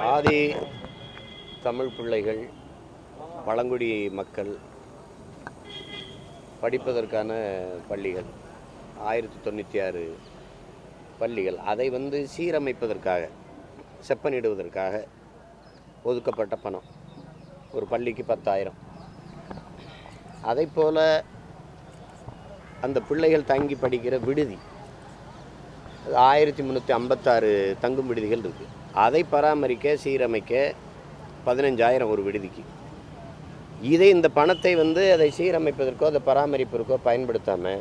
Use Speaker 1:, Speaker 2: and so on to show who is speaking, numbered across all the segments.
Speaker 1: ஆதி தமிழ் பிள்ளைகள் பழங்குடி மக்கள் படிப்பதற்கான பள்ளிகள் ஆயிரத்தி தொண்ணூற்றி ஆறு பள்ளிகள் அதை வந்து சீரமைப்பதற்காக செப்பனிடுவதற்காக ஒதுக்கப்பட்ட பணம் ஒரு பள்ளிக்கு பத்தாயிரம் அதை போல அந்த பிள்ளைகள் தங்கி படிக்கிற விடுதி அது ஆயிரத்தி முந்நூற்றி ஐம்பத்தாறு தங்கும் விடுதிகள் இருக்குது அதை பராமரிக்க சீரமைக்க பதினஞ்சாயிரம் ஒரு விடுதிக்கு இதை இந்த பணத்தை வந்து அதை சீரமைப்பதற்கோ அதை பராமரிப்பதற்கோ பயன்படுத்தாமல்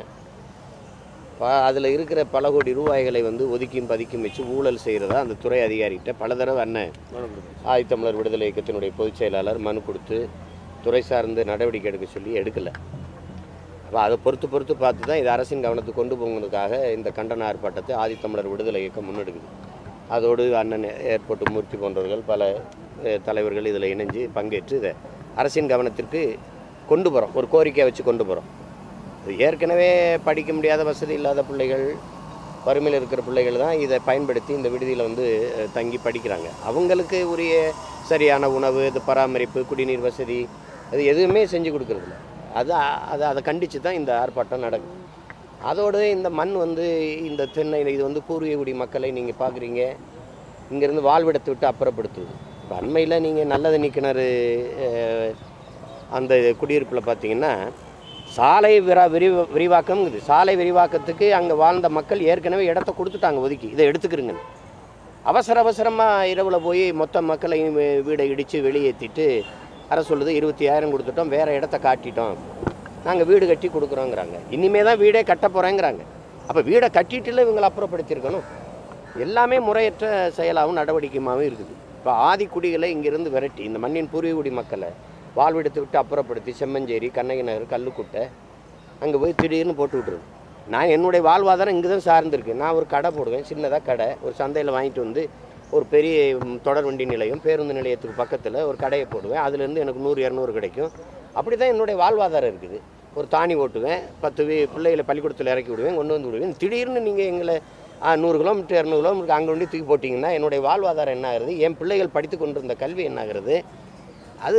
Speaker 1: ப அதில் இருக்கிற பல கோடி ரூபாய்களை வந்து ஒதுக்கியும் பதுக்கியும் வச்சு ஊழல் செய்கிறதா அந்த துறை அதிகாரிகிட்ட பல தடவை அண்ணன் ஆதித்தமிழர் விடுதலை இயக்கத்தினுடைய பொதுச் செயலாளர் மனு கொடுத்து துறை சார்ந்து நடவடிக்கை எடுக்க சொல்லி எடுக்கலை அப்போ அதை பொறுத்து பொறுத்து பார்த்து தான் இது அரசின் கவனத்துக்கு கொண்டு போகிறதுக்காக இந்த கண்டன ஆர்ப்பாட்டத்தை ஆதித்தமிழர் விடுதலை இயக்கம் முன்னெடுக்குது அதோடு அண்ணன் ஏர்போர்ட் மூர்த்தி போன்றவர்கள் பல அஹ், தலைவர்கள் இதில் இணைஞ்சு பங்கேற்று இதை அரசின் கவனத்திற்கு கொண்டு போகிறோம் ஒரு கோரிக்கையை வச்சு கொண்டு போகிறோம் இது ஏற்கனவே படிக்க முடியாத வசதி இல்லாத பிள்ளைகள் வறுமையில் இருக்கிற பிள்ளைகள் தான் இதை பயன்படுத்தி இந்த விடுதியில் வந்து அஹ், தங்கி படிக்கிறாங்க அவங்களுக்கு உரிய சரியான உணவு இது பராமரிப்பு குடிநீர் வசதி அது எதுவுமே செஞ்சு கொடுக்கறதில்ல அது அதை அதை கண்டித்து தான் இந்த ஆர்ப்பாட்டம் நடக்குது அதோடு இந்த மண் வந்து இந்த தென்னை இது வந்து பூர்வீக குடி மக்களை நீங்கள் பார்க்குறீங்க இங்கேருந்து வாழ்விடத்தை விட்டு அப்புறப்படுத்துது இப்போ அண்மையில் நீங்கள் நல்லது கிணறு அஹ், அந்த குடியிருப்பில் பார்த்தீங்கன்னா சாலை விரா விரிவ விரிவாக்கம்ங்குது சாலை விரிவாக்கத்துக்கு அங்கே வாழ்ந்த மக்கள் ஏற்கனவே இடத்த கொடுத்துட்டாங்க ஒதுக்கி இதை எடுத்துக்கிறங்க அவசர அவசரமாக இரவில் போய் மொத்த மக்களையும் வீ- வீடை இடித்து வெளியேற்றிட்டு அரசு சொல்லுது இருபத்தி ஆயிரம் கொடுத்துட்டோம் வேறு இடத்த காட்டிட்டோம் நாங்கள் வீடு கட்டி கொடுக்குறோங்கிறாங்க இனிமே தான் வீடே கட்ட போகிறேங்கிறாங்க அப்போ வீடை கட்டிட்டுல இவங்களை அப்புறப்படுத்தியிருக்கணும் எல்லாமே முறையற்ற செயலாகவும் நடவடிக்கையாகவும் இருக்குது இப்போ ஆதிக்குடிகளை இங்கிருந்து விரட்டி இந்த மண்ணின் பூர்வீகுடி மக்களை வாழ்விடத்தை விட்டு அப்புறப்படுத்தி செம்மஞ்சேரி கண்ணகி நகர் கல்லுக்குட்டை அங்கே போய் திடீர்னு போட்டு விட்ருது நான் என்னுடைய வாழ்வாதாரம் இங்கே தான் சார்ந்திருக்கு நான் ஒரு கடை போடுவேன் சின்னதாக கடை ஒரு சந்தையில் வாங்கிட்டு வந்து ஒரு பெரிய ம், தொடர் வண்டி நிலையம் பேருந்து நிலையத்துக்கு பக்கத்தில் ஒரு கடையை போடுவேன் அதுலேருந்து எனக்கு நூறு இரநூறு கிடைக்கும் அப்படி தான் என்னுடைய வாழ்வாதாரம் இருக்குது ஒரு தாணி ஓட்டுவேன் பத்து வீ பிள்ளைகளை பள்ளிக்கூடத்தில் இறக்கி விடுவேன் கொண்டு வந்து விடுவேன் திடீர்னு நீங்கள் எங்களை ஆ, நூறு கிலோமீட்டர் இரநூறு கிலோமீட்டருக்கு அங்கே கொண்டு தூக்கி போட்டிங்கன்னா என்னுடைய வாழ்வாதாரம் என்ன ஆகுறது என் பிள்ளைகள் படித்து கொண்டிருந்த கல்வி என்ன ஆகுறது அது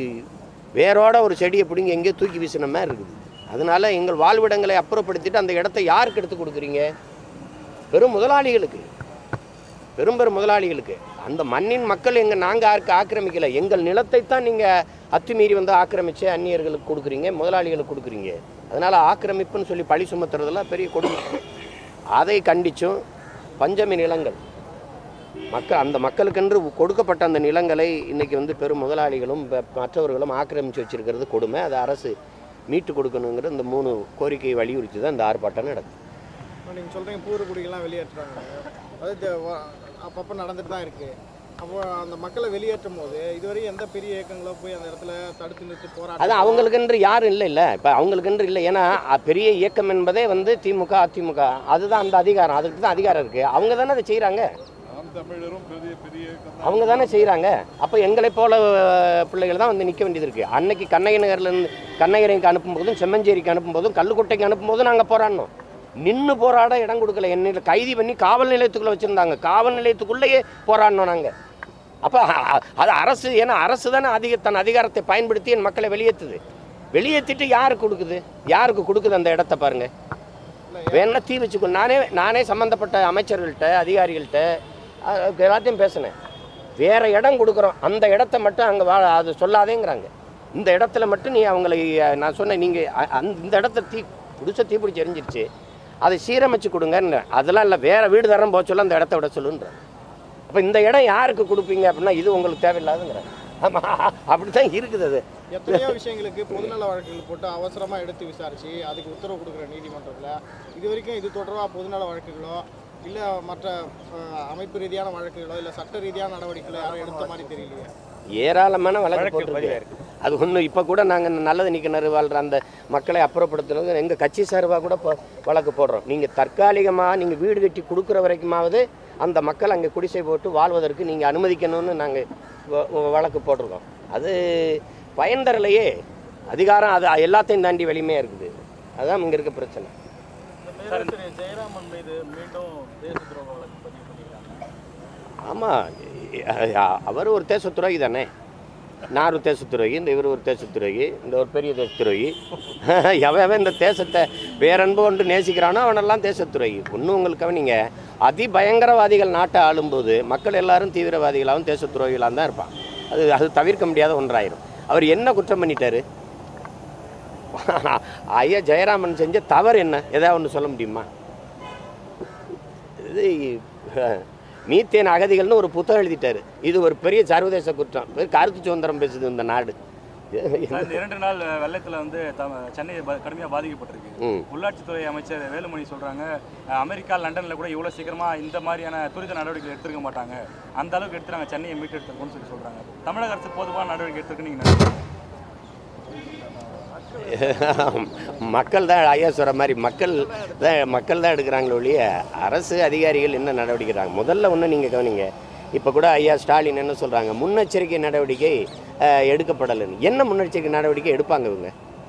Speaker 1: வேரோட ஒரு செடியை பிடிங்கி எங்கேயோ தூக்கி வீசின மாதிரி இருக்குது அதனால எங்கள் வாழ்விடங்களை அப்புறப்படுத்திட்டு அந்த இடத்த யாருக்கு எடுத்து கொடுக்குறீங்க பெரும் முதலாளிகளுக்கு பெரும் பெரும் முதலாளிகளுக்கு அந்த மண்ணின் மக்கள் எங்கள் நாங்கள் ஆக்க ஆக்கிரமிக்கல எங்கள் நிலத்தை தான் நீங்கள் அத்துமீறி வந்து ஆக்கிரமித்து அந்நியர்களுக்கு கொடுக்குறீங்க முதலாளிகளுக்கு கொடுக்குறீங்க அதனால் ஆக்கிரமிப்புன்னு சொல்லி பழி சுமத்துறதெல்லாம் பெரிய கொடுமை அதை கண்டிச்சும் பஞ்சமி நிலங்கள் மக்கள் அந்த மக்களுக்கென்று கொடுக்கப்பட்ட அந்த நிலங்களை இன்னைக்கு வந்து பெரும் முதலாளிகளும் ப- மற்றவர்களும் ஆக்கிரமித்து வச்சிருக்கிறது கொடுமை அதை அரசு மீட்டு கொடுக்கணுங்கிற இந்த மூணு கோரிக்கையை வலியுறுத்தி தான் இந்த ஆர்ப்பாட்டம் நடக்குது
Speaker 2: நீங்கள் சொல்கிறீங்க பூர்வக்குடிகள்லாம் வெளியேற்றுறாங்க அது தெ- வ- அப்பப்போ நடந்துட்டு தான் இருக்குது அப்போ அந்த மக்களை வெளியேற்றும் போது இதுவரை எந்த பெரிய இயக்கங்களோ போய் அந்த இடத்துல தடுத்து நிறுத்தி
Speaker 1: அது
Speaker 2: போராட்டம்
Speaker 1: அவங்களுக்கென்று யாரும் இல்லை இல்லை இப்போ அவங்களுக்கென்று இல்லை ஏன்னா அ, பெரிய இயக்கம் என்பதே வந்து திமுக அதிமுக அதுதான் அந்த அதிகாரம் அதுக்கு தான் அதிகாரம் இருக்குது அவங்க தானே அதை செய்கிறாங்க
Speaker 3: நாம் தமிழரும் பெரிய பெரிய இயக்கம் தான்.
Speaker 1: அவங்க தானே செய்கிறாங்க அப்போ எங்களை போல அஹ், பிள்ளைகள் தான் வந்து நிற்க வேண்டியது இருக்குது அன்னைக்கு கண்ணகி நகர்லேருந்து கண்ணகிரைக்கு அனுப்பும்போதும் செம்மஞ்சேரிக்கு அனுப்பும்போதும் கல்லுக்கோட்டைக்கு அனுப்பும்போதும் நாங்கள் போராடினோம் நின்று போராட இடம் கொடுக்கல என்ன கைது பண்ணி காவல் நிலையத்துக்குள்ளே வச்சுருந்தாங்க காவல் நிலையத்துக்குள்ளேயே போராடினோம் நாங்கள் அப்போ அது அரசு ஏன்னா அரசு தானே அதிக தன் அதிகாரத்தை பயன்படுத்தி என் மக்களை வெளியேற்றுது வெளியேற்றிட்டு யாருக்கு கொடுக்குது யாருக்கு கொடுக்குது அந்த இடத்த பாருங்க வேணா தீ வச்சுக்கோ நானே நானே சம்மந்தப்பட்ட அமைச்சர்கள்ட்ட அதிகாரிகள்கிட்ட அஹ், எல்லாத்தையும் பேசினேன் வேற இடம் கொடுக்குறோம் அந்த இடத்த மட்டும் அங்கே வா அது சொல்லாதேங்கிறாங்க இந்த இடத்துல மட்டும் நீ அவங்களை அஹ், நான் சொன்னேன் நீங்கள் அந்த இந்த இடத்த தீ பிடிச்ச தீ பிடிச்சி எரிஞ்சிருச்சு அதை சீரமைச்சு கொடுங்கன்னு அதெல்லாம் இல்லை வேற வீடு தரம் போக சொல்ல அந்த இடத்த விட சொல்லுன்றேன் அப்போ இந்த இடம் யாருக்கு கொடுப்பீங்க அப்படின்னா இது உங்களுக்கு தேவையில்லாதுங்கிறேன் ஆமாம் அப்படி தான் இருக்குது அது
Speaker 2: எத்தனையோ விஷயங்களுக்கு பொதுநல வழக்குகள் போட்டு அவசரமாக எடுத்து விசாரிச்சு அதுக்கு உத்தரவு கொடுக்குற நீதிமன்றத்தில் இது வரைக்கும் இது தொடர்பாக பொதுநல வழக்குகளோ இல்லை மற்ற அஹ், அமைப்பு ரீதியான வழக்குகளோ இல்லை சட்ட ரீதியான நடவடிக்கைகளோ யாரும் எடுத்த மாதிரி தெரியலையே
Speaker 1: ஏராளமான வழக்கு போட்டிருக்கு அது ஒன்றும் இப்போ கூட நாங்கள் நல்லது நிற்கிணறு வாழ்கிற அந்த மக்களை அப்புறப்படுத்துறது எங்கள் கட்சி சார்பாக கூட இப்போ வழக்கு போடுறோம் நீங்கள் தற்காலிகமாக நீங்கள் வீடு கட்டி கொடுக்குற வரைக்குமாவது அந்த மக்கள் அங்கே குடிசை போட்டு வாழ்வதற்கு நீங்கள் அனுமதிக்கணும்னு நாங்கள் வழக்கு போட்டிருக்கோம் அது பயன் தரலையே அதிகாரம் அது எல்லாத்தையும் தாண்டி வலிமையாக இருக்குது அதுதான் இங்கே இருக்க பிரச்சனை
Speaker 4: திரு ஜெயராமன் மீது மீண்டும் தேச துரோக வழக்கு பதிவு பண்ணியிருக்காங்க
Speaker 1: ஆமாம் அவர் ஒரு தேச துரோகி தானே நான் ஒரு தேச துரோகி இந்த இவர் ஒரு தேச துரோகி இந்த ஒரு பெரிய தேச துரோகி எவன் எவன் இந்த தேசத்தை பேரன்பு கொண்டு நேசிக்கிறானோ அவனெல்லாம் தேச துரோகி ஒன்றும் உங்களுக்கு கவனிங்க அதிபயங்கரவாதிகள் நாட்டை ஆளும்போது மக்கள் எல்லாரும் தீவிரவாதிகளாகவும் தேச துரோகிகளாகவும் தான் இருப்பான் அது அது தவிர்க்க முடியாத ஒன்றாயிரும் அவர் என்ன குற்றம் பண்ணிட்டாரு ஐயா ஜெயராமன் செஞ்ச தவறு என்ன ஏதாவது ஒன்று சொல்ல முடியுமா இது அஹ், மீத்தேன் அகதிகள்னு ஒரு புத்தகம் எழுதிட்டாரு இது ஒரு பெரிய சர்வதேச குற்றம் இது கருத்து சுதந்திரம் பேசுது இந்த நாடு
Speaker 4: இந்த இரண்டு நாள் வெள்ளத்தில் வந்து தம- சென்னை ப- கடுமையாக பாதிக்கப்பட்டிருக்கு
Speaker 1: ம்
Speaker 4: உள்ளாட்சித்துறை அமைச்சர் வேலுமணி சொல்றாங்க அஹ், அமெரிக்கா லண்டன்ல கூட இவ்வளவு சீக்கிரமா இந்த மாதிரியான துரித நடவடிக்கை எடுத்திருக்க மாட்டாங்க அந்த அளவுக்கு எடுத்துறாங்க சென்னையை மீட்டு எடுத்துருக்கோம்னு சொல்லி சொல்றாங்க தமிழக அரசு போதுமான நடவடிக்கை எடுத்திருக்கு நீங்க நினைக்கிறீங்க
Speaker 1: மக்கள் தான் ஐயா சொல்கிற மாதிரி மக்கள் தான் மக்கள் தான் எடுக்கிறாங்களே ஒழிய அரசு அதிகாரிகள் என்ன நடவடிக்கை எடுக்கிறாங்க முதல்ல ஒன்று நீங்கள் கவனிங்க இப்போ கூட ஐயா ஸ்டாலின் என்ன சொல்கிறாங்க முன்னெச்சரிக்கை நடவடிக்கை அஹ், எடுக்கப்படலைன்னு என்ன முன்னெச்சரிக்கை நடவடிக்கை எடுப்பாங்க இவங்க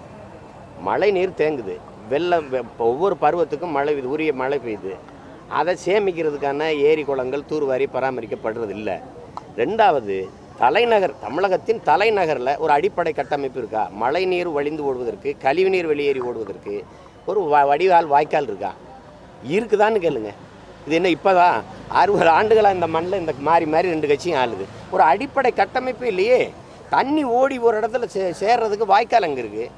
Speaker 1: மழை நீர் தேங்குது வெள்ளம் வெ- இப்போ ஒவ்வொரு பருவத்துக்கும் மழை இது உரிய மழை பெய்யுது அதை சேமிக்கிறதுக்கான ஏரி குளங்கள் தூர்வாரி பராமரிக்கப்படுறது இல்லை ரெண்டாவது தலைநகர் தமிழகத்தின் தலைநகரில் ஒரு அடிப்படை கட்டமைப்பு இருக்கா மழை நீர் வழிந்து ஓடுவதற்கு கழிவுநீர் வெளியேறி ஓடுவதற்கு ஒரு வ- வடிகால் வாய்க்கால் இருக்கா இருக்குதான்னு கேளுங்க இது என்ன இப்போதான் அறுபது ஆண்டுகளாக இந்த மண்ணில் இந்த மாறி மாறி ரெண்டு கட்சியும் ஆளுது ஒரு அடிப்படை கட்டமைப்பு இல்லையே தண்ணி ஓடி ஒரு இடத்துல சே சேர்றதுக்கு வாய்க்கால் அங்கே இருக்குது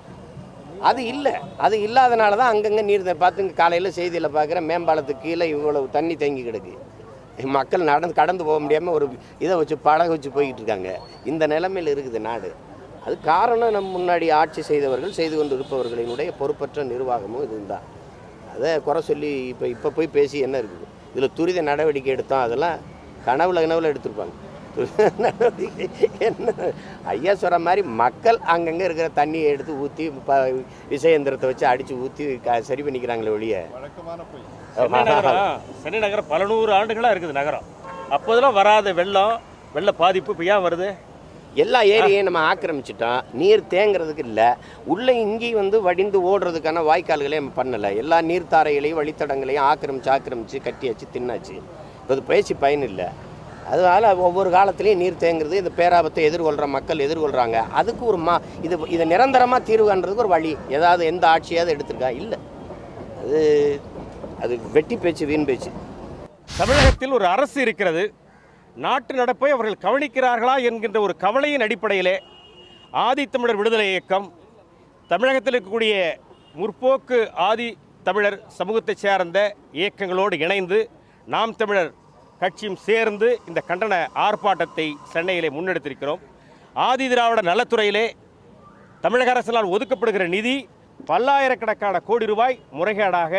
Speaker 1: அது இல்லை அது இல்லாதனால தான் அங்கங்கே நீர் த- பார்த்துங்க காலையில் செய்தியில் பார்க்குற மேம்பாலத்துக்கு கீழே இவ்வளவு தண்ணி தேங்கி கிடக்கு மக்கள் நடந்து கடந்து போக முடியாமல் ஒரு இதை வச்சு படகு வச்சு போய்கிட்டு இருக்காங்க இந்த நிலைமையில் இருக்குது நாடு அது காரணம் நம்ம முன்னாடி ஆட்சி செய்தவர்கள் செய்து கொண்டு இருப்பவர்களினுடைய பொறுப்பற்ற நிர்வாகமும் இதுதான் அதை குறை சொல்லி இப்போ இப்போ போய் பேசி என்ன இருக்குது இதில் துரித நடவடிக்கை எடுத்தோம் அதெல்லாம் கனவுல கனவுல எடுத்திருப்பாங்க துரித நடவடிக்கை என்ன ஐயா சொல்கிற மாதிரி மக்கள் அங்கங்கே இருக்கிற தண்ணியை எடுத்து ஊற்றி ப விசயந்திரத்தை வச்சு அடித்து ஊற்றி க சரி பண்ணிக்கிறாங்களே ஒழிய
Speaker 3: வழக்கமான பொய்
Speaker 5: சென்னை நகரம் சென்னை நகரம் பல நூறு ஆண்டுகளாக இருக்குது நகரம் அப்போதெல்லாம் வராத வெள்ளம் வெள்ள பாதிப்பு இப்போ ஏன் வருது
Speaker 1: எல்லா ஏரியையும் நம்ம ஆக்கிரமிச்சிட்டோம் நீர் தேங்குறதுக்கு இல்லை உள்ளே இங்கேயும் வந்து வடிந்து ஓடுறதுக்கான வாய்க்கால்களே நம்ம பண்ணலை எல்லா நீர்த்தாரைகளையும் வழித்தடங்களையும் ஆக்கிரமிச்சு ஆக்கிரமிச்சு கட்டியாச்சு தின்னாச்சு இப்போ அது பேசி பயன் இல்லை அதனால் ஒவ்வொரு காலத்துலேயும் நீர் தேங்குறது இந்த பேராபத்தை எதிர்கொள்கிற மக்கள் எதிர்கொள்கிறாங்க அதுக்கு ஒரு மா இது இதை நிரந்தரமாக தீர்வு காண்றதுக்கு ஒரு வழி ஏதாவது எந்த ஆட்சியாவது எடுத்திருக்கா இல்லை அது அது வெட்டி பேச்சு வீண் பேச்சு
Speaker 5: தமிழகத்தில் ஒரு அரசு இருக்கிறது நாட்டு நடப்பை அவர்கள் கவனிக்கிறார்களா என்கின்ற ஒரு கவலையின் அடிப்படையிலே ஆதித்தமிழர் விடுதலை இயக்கம் தமிழகத்தில் இருக்கக்கூடிய முற்போக்கு ஆதி தமிழர் சமூகத்தைச் சேர்ந்த இயக்கங்களோடு இணைந்து நாம் தமிழர் கட்சியும் சேர்ந்து இந்த கண்டன ஆர்ப்பாட்டத்தை சென்னையிலே முன்னெடுத்திருக்கிறோம் ஆதி திராவிட நலத்துறையிலே தமிழக அரசினால் ஒதுக்கப்படுகிற நிதி பல்லாயிரக்கணக்கான கோடி ரூபாய் முறைகேடாக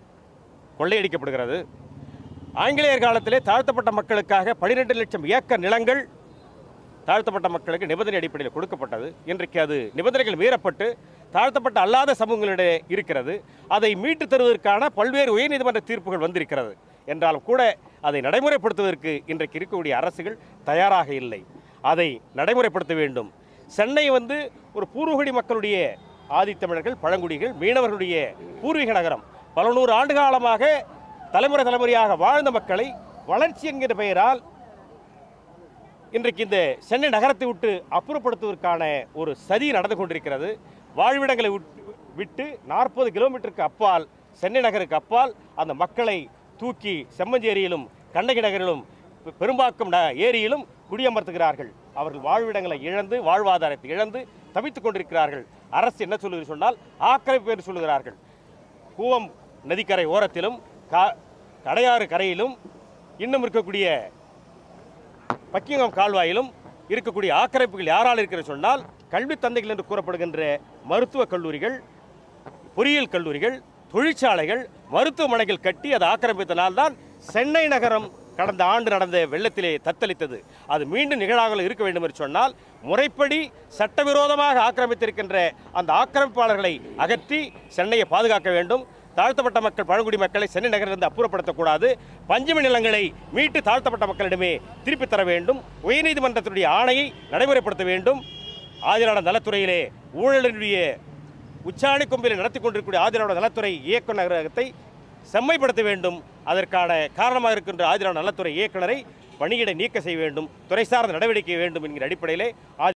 Speaker 5: கொள்ளையடிக்கப்படுகிறது ஆங்கிலேயர் காலத்திலே தாழ்த்தப்பட்ட மக்களுக்காக 12 லட்சம் ஏக்கர் நிலங்கள் தாழ்த்தப்பட்ட மக்களுக்கு நிபந்தனை அடிப்படையில் கொடுக்கப்பட்டது இன்றைக்கு அது நிபந்தனைகள் மீறப்பட்டு தாழ்த்தப்பட்ட அல்லாத சமூகங்களிடையே இருக்கிறது அதை மீட்டு தருவதற்கான பல்வேறு உயர்நீதிமன்ற தீர்ப்புகள் வந்திருக்கிறது என்றாலும் கூட அதை நடைமுறைப்படுத்துவதற்கு இன்றைக்கு இருக்கக்கூடிய அரசுகள் தயாராக இல்லை அதை நடைமுறைப்படுத்த வேண்டும் சென்னை வந்து ஒரு பூர்வகுடி மக்களுடைய ஆதித்தமிழர்கள் பழங்குடிகள் மீனவர்களுடைய பூர்வீக நகரம் பல நூறு ஆண்டு காலமாக தலைமுறை தலைமுறையாக வாழ்ந்த மக்களை வளர்ச்சி என்கிற பெயரால் இன்றைக்கு இந்த சென்னை நகரத்தை விட்டு அப்புறப்படுத்துவதற்கான ஒரு சதி நடந்து கொண்டிருக்கிறது வாழ்விடங்களை விட்டு- விட்டு நாற்பது கிலோமீட்டருக்கு அப்பால் சென்னை நகருக்கு அப்பால் அந்த மக்களை தூக்கி செம்மஞ்சேரியிலும் கண்ணகி நகரிலும் பெ- பெரும்பாக்கம் ந- ஏரியிலும் குடியமர்த்துகிறார்கள் அவர்கள் வாழ்விடங்களை இழந்து வாழ்வாதாரத்தை இழந்து தவித்துக் கொண்டிருக்கிறார்கள் அரசு என்ன சொல்லுகிறது சொன்னால் ஆக்கிரமிப்பு என்று சொல்லுகிறார்கள் கூவம் நதிக்கரை ஓரத்திலும் கா கடையாறு கரையிலும் இன்னும் இருக்கக்கூடிய பக்கிங்காம் கால்வாயிலும் இருக்கக்கூடிய ஆக்கிரமிப்புகள் யாரால் இருக்கிறது சொன்னால் கல்வி தந்தைகள் என்று கூறப்படுகின்ற மருத்துவக் கல்லூரிகள் பொறியியல் கல்லூரிகள் தொழிற்சாலைகள் மருத்துவமனைகள் கட்டி அதை ஆக்கிரமித்தனால்தான் சென்னை நகரம் கடந்த ஆண்டு நடந்த வெள்ளத்திலே தத்தளித்தது அது மீண்டும் நிகழாமல் இருக்க வேண்டும் என்று சொன்னால் முறைப்படி சட்டவிரோதமாக ஆக்கிரமித்திருக்கின்ற அந்த ஆக்கிரமிப்பாளர்களை அகற்றி சென்னையை பாதுகாக்க வேண்டும் தாழ்த்தப்பட்ட மக்கள் பழங்குடி மக்களை சென்னை நகரிலிருந்து அப்புறப்படுத்தக்கூடாது பஞ்சமி நிலங்களை மீட்டு தாழ்த்தப்பட்ட மக்களிடமே திருப்பித் தர வேண்டும் உயர்நீதிமன்றத்தினுடைய ஆணையை நடைமுறைப்படுத்த வேண்டும் ஆதிராட நலத்துறையிலே ஊழலினுடைய உச்சாணி கொம்பில் நடத்தி கொண்டிருக்கக்கூடிய ஆதிராட நலத்துறை இயக்குநரகத்தை செம்மைப்படுத்த வேண்டும் அதற்கான காரணமாக இருக்கின்ற ஆதிராட நலத்துறை இயக்குனரை பணியிடை நீக்க செய்ய வேண்டும் துறை சார்ந்த நடவடிக்கை வேண்டும் என்கிற அடிப்படையிலே